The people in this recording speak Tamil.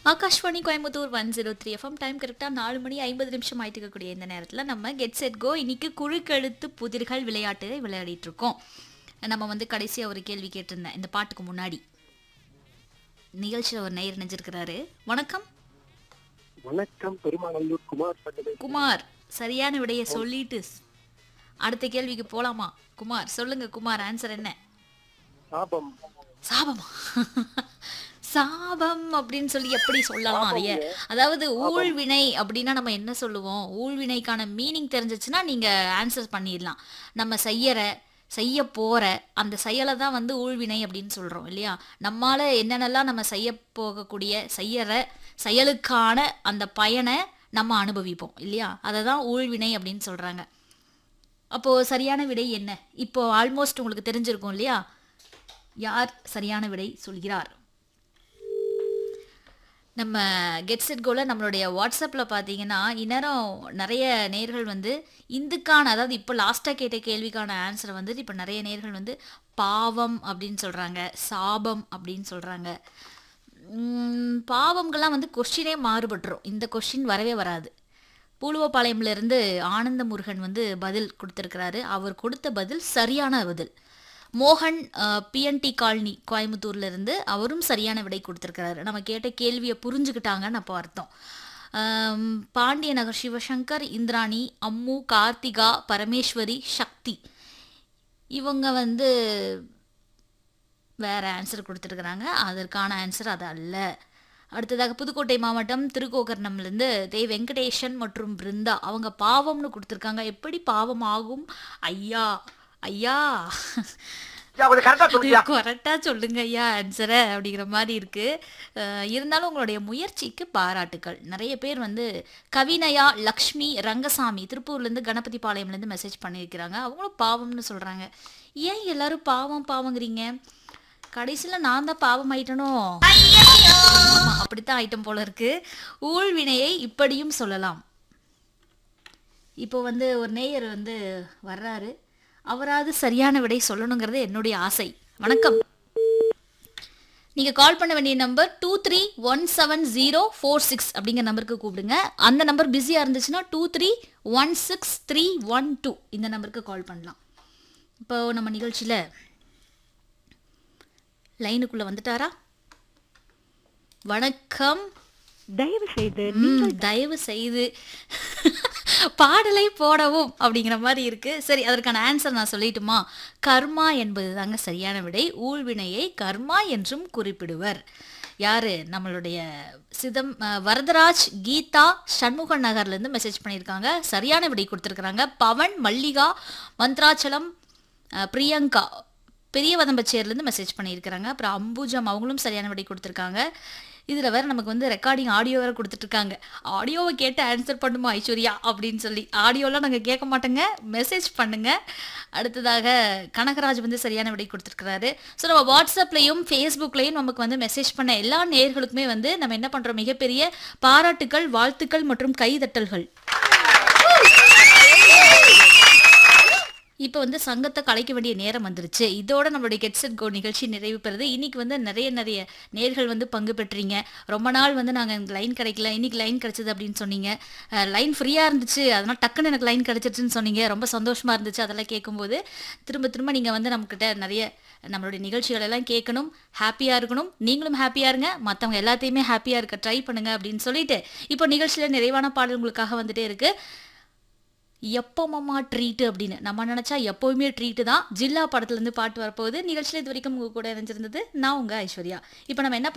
Akashvani Coimbatore one zero three FM time கரெக்டாக நாலு மணி ஐம்பது நிமிஷம் ஆயிட்டு இருக்கக்கூடிய இந்த நேரத்தில் நம்ம கெட் செட் கோ இன்னைக்கு குறுக்கெழுத்து புதிர்கள் விளையாட்டு விளையாடிட்டு இருக்கோம் நம்ம வந்து கடைசியாக ஒரு கேள்வி கேட்டிருந்தேன் இந்த பாட்டுக்கு முன்னாடி நிகழ்ச்சியில் ஒரு நேயர் நினைஞ்சிருக்கிறாரு வணக்கம் வணக்கம் பெருமாநல்லூர் குமார் பட்டதை குமார் சரியான விடையை சொல்லிட்டு அடுத்த கேள்விக்கு போலாமா குமார் சொல்லுங்க குமார் ஆன்சர் என்ன சாபம் சாபமா சாபம் அப்படின்னு சொல்லி எப்படி சொல்லலாம் அதைய அதாவது ஊழ்வினை அப்படின்னா நம்ம என்ன சொல்லுவோம் ஊழ்வினைக்கான மீனிங் தெரிஞ்சிச்சுன்னா நீங்க ஆன்சர் பண்ணிடலாம் நம்ம செய்யற செய்ய போற அந்த செயலை தான் வந்து ஊழ்வினை அப்படின்னு சொல்றோம் இல்லையா நம்மால என்னென்னலாம் நம்ம செய்ய போகக்கூடிய செய்யற செயலுக்கான அந்த பயனை நம்ம அனுபவிப்போம் இல்லையா அதை தான் ஊழ்வினை அப்படின்னு சொல்றாங்க அப்போ சரியான விடை என்ன இப்போ ஆல்மோஸ்ட் உங்களுக்கு தெரிஞ்சிருக்கும் இல்லையா யார் சரியான விடை சொல்கிறார் நம்ம கெட் செட் கோல நம்மளுடைய வாட்ஸ்அப்பில் பார்த்தீங்கன்னா இந்நேரம் நிறைய நேர்கள் வந்து இந்துக்கான அதாவது இப்போ லாஸ்ட்டாக கேட்ட கேள்விக்கான ஆன்சரை வந்து இப்போ நிறைய நேர்கள் வந்து பாவம் அப்படின்னு சொல்கிறாங்க சாபம் அப்படின்னு சொல்கிறாங்க பாவங்கள்லாம் வந்து கொஸ்டினே மாறுபட்டுரும் இந்த கொஸ்டின் வரவே வராது பூலுவப்பாளையம்ல இருந்து ஆனந்த முருகன் வந்து பதில் கொடுத்துருக்கிறாரு அவர் கொடுத்த பதில் சரியான பதில் மோகன் பிஎன்டி காலனி கோயம்புத்தூர்ல இருந்து அவரும் சரியான விடை கொடுத்துருக்கிறாரு நம்ம கேட்ட கேள்வியை புரிஞ்சுக்கிட்டாங்கன்னு அப்போ அர்த்தம் ஆம், பாண்டிய நகர் சிவசங்கர் இந்திராணி அம்மு கார்த்திகா பரமேஸ்வரி சக்தி இவங்க வந்து வேற ஆன்சர் கொடுத்துருக்குறாங்க அதற்கான ஆன்சர் அது அல்ல அடுத்ததாக புதுக்கோட்டை மாவட்டம் திருக்கோகர்ணம்லேருந்து தே வெங்கடேஷன் மற்றும் பிருந்தா அவங்க பாவம்னு கொடுத்துருக்காங்க எப்படி பாவம் ஆகும் ஐயா ஐயா கரெக்டா சொல்லுங்க ஐயா ஆன்சரை அப்படிங்கிற மாதிரி இருக்கு அஹ் இருந்தாலும் உங்களுடைய முயற்சிக்கு பாராட்டுக்கள் நிறைய பேர் வந்து கவினயா லக்ஷ்மி ரங்கசாமி திருப்பூர்லேருந்து கணபதி பாளையம்லேருந்து மெசேஜ் பண்ணியிருக்கிறாங்க அவங்களும் பாவம்னு சொல்றாங்க ஏன் எல்லாரும் பாவம் பாவங்கிறீங்க கடைசியில் நான் தான் பாவம் ஆயிட்டனோ ஆமா, அப்படித்தான் ஐட்டம் போல இருக்கு ஊழ்வினையை இப்படியும் சொல்லலாம் இப்போ வந்து ஒரு நேயர் வந்து வர்றாரு அவராவது சரியான விடை சொல்லணுங்கிறது என்னுடைய ஆசை வணக்கம் நீங்க கால் பண்ண வேண்டிய number two three one seven zero four six அப்படிங்கிற நம்பருக்கு கூப்பிடுங்க அந்த நம்பர் பிஸியாக இருந்துச்சுன்னா two three one six three one two இந்த நம்பருக்கு கால் பண்ணலாம் இப்போ நம்ம நிகழ்ச்சியில் லைனுக்குள்ள வந்துட்டாரா வணக்கம் தயவு செய்து ம், தயவு செய்து பாடலை போடவும் அப்படிங்கிற மாதிரி இருக்கு சரி அதற்கான ஆன்சர் நான் சொல்லட்டுமா கர்மா என்பது தாங்க சரியான விடை ஊழ்வினையை கர்மா என்றும் குறிப்பிடுவர் யாரு நம்மளுடைய சிதம் அஹ், வரதராஜ் கீதா சண்முக நகர்ல இருந்து மெசேஜ் பண்ணியிருக்காங்க சரியான விடை கொடுத்துருக்காங்க பவன் மல்லிகா மந்த்ராச்சலம் அஹ், பிரியங்கா பெரிய வதம்பச்சேர்லேருந்து மெசேஜ் பண்ணியிருக்கிறாங்க அப்புறம் அம்புஜம் அவங்களும் சரியான விடை கொடுத்துருக்காங்க இதில் வேற நமக்கு வந்து ரெக்கார்டிங் ஆடியோ வேற கொடுத்துட்ருக்காங்க ஆடியோவை கேட்டு ஆன்சர் பண்ணுமா ஐஸ்வர்யா அப்படின்னு சொல்லி ஆடியோலாம் நாங்கள் கேட்க மாட்டோங்க மெசேஜ் பண்ணுங்க அடுத்ததாக கனகராஜ் வந்து சரியான விடை கொடுத்துருக்கிறாரு ஸோ நம்ம வாட்ஸ்அப்லையும் ஃபேஸ்புக்லையும் நமக்கு வந்து மெசேஜ் பண்ண எல்லா நேயர்களுக்குமே வந்து நம்ம என்ன பண்ணுறோம் மிகப்பெரிய பாராட்டுக்கள் வாழ்த்துக்கள் மற்றும் கைதட்டல்கள் இப்போ வந்து சங்கத்தை கலைக்க வேண்டிய நேரம் வந்துருச்சு இதோட நம்மளுடைய கெட் செட் கோ நிகழ்ச்சி நிறைவு பெறுது இன்னைக்கு வந்து நிறைய நிறைய நேர்கள் வந்து பங்கு பெற்றீங்க ரொம்ப நாள் வந்து நாங்கள் லைன் கிடைக்கல இன்னைக்கு லைன் கிடைச்சது அப்படின்னு சொன்னீங்க லைன் ஃப்ரீயாக இருந்துச்சு அதனால் டக்குன்னு எனக்கு லைன் கிடைச்சிருச்சுன்னு சொன்னீங்க ரொம்ப சந்தோஷமா இருந்துச்சு அதெல்லாம் கேட்கும்போது திரும்ப திரும்ப நீங்கள் வந்து நம்மக்கிட்ட நிறைய நம்மளுடைய நிகழ்ச்சிகள் எல்லாம் கேட்கணும் ஹாப்பியாக இருக்கணும் நீங்களும் ஹாப்பியாக இருங்க மற்றவங்க எல்லாத்தையுமே ஹாப்பியாக இருக்க ட்ரை பண்ணுங்க அப்படின்னு சொல்லிட்டு இப்போ நிகழ்ச்சியில் நிறைவான பாடல் உங்களுக்காக வந்துட்டே இருக்கு எப்போமம்மா ட்ரீட்டு அப்படின்னு நம்ம நினச்சா எப்போவுமே ட்ரீட்டு தான் ஜில்லா படத்துலேருந்து பாட்டு வரப்போகுது நிகழ்ச்சியில் இது வரைக்கும் உங்க கூட இணைஞ்சிருந்தது நான் உங்கள் ஐஸ்வர்யா இப்போ நம்ம என்ன